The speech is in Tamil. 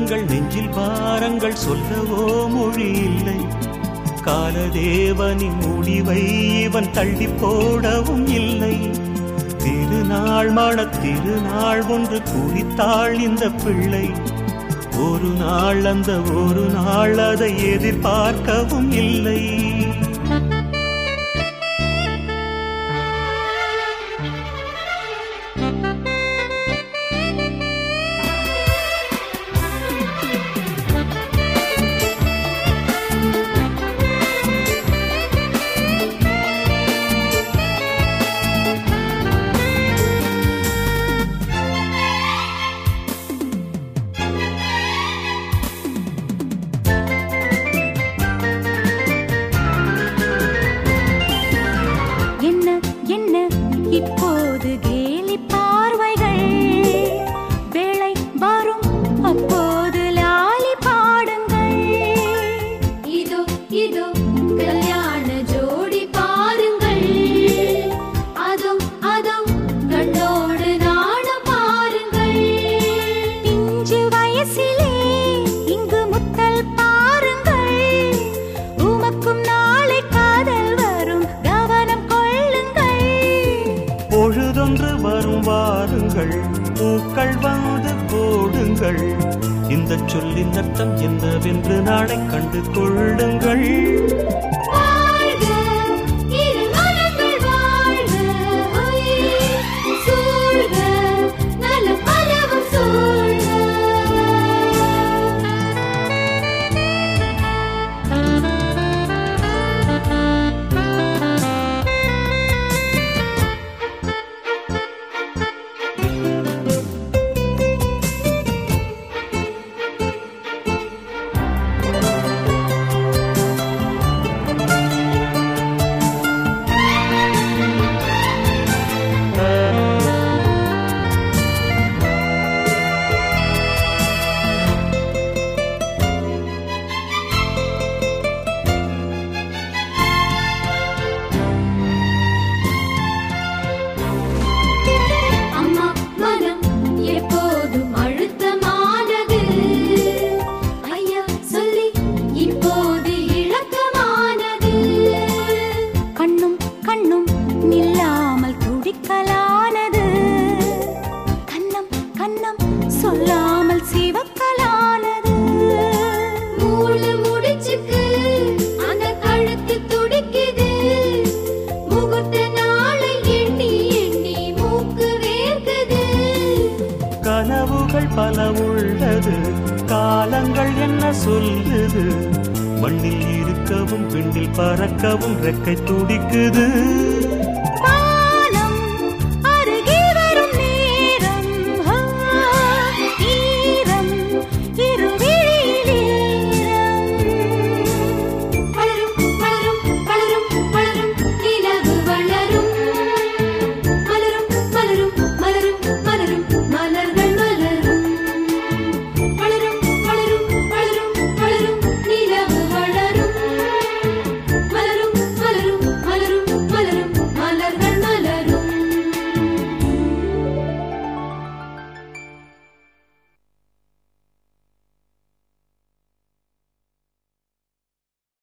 எங்கள் நெஞ்சில் பாரங்கள் சொல்லவோ மொழி இல்லை காலதேவனின் முடிவை இவன் தள்ளி போடவும் இல்லை திருநாள் மண திருநாள் ஒன்று குறித்தாள் இந்த பிள்ளை ஒரு நாள் அந்த ஒரு நாள் அதை எதிர்பார்க்கவும் இல்லை என்ன என்ன இப்போது கேலி பார்வைகள் வேளை வரும் அப்போது லாலி பாடுங்கள் இதோ இதோ கல்யாண ஜோடி பாருங்கள் அதோ அதோ கண்ணோடு நாணம் பாருங்கள் பிஞ்சு வயசிலே இங்கு முத்தல் பாருங்கள் உமக்கும் நாளை காதல் வரும் கவனம் கொள்ளுங்கள் பொழுதொன்று வரும் வாருங்கள் பூக்கள் வந்து போடுங்கள் இந்த சொல்லின் அர்த்தம் என்னவென்று நாளை கண்டு கொள்ளுங்கள் வாழ்க இரு மனங்கள் வாழ்க ஒய் சூழ்க நல பலவும் சூழ்க அம்மா மனம் எப்போதும் அழுத்தமானது ஐயா சொல்லி இப்போது இழக்கமானது கண்ணும் கண்ணும் நில்லாமல் துடிக்கலானது கண்ணம் கண்ணம் சொல்லாமல் சிவக்கலானது மூளை முடிச்சுக்கு அந்த கழுத்து துடிக்குது முகூர்த்த நாளை எண்ணி எண்ணி மூக்கு வேர்க்குது கனவுகள் பல உள்ளது காலங்கள் என்ன சொல்லுது மண்ணில் இருக்கவும் விண்ணில் பறக்கவும் ரெக்கை துடிக்குது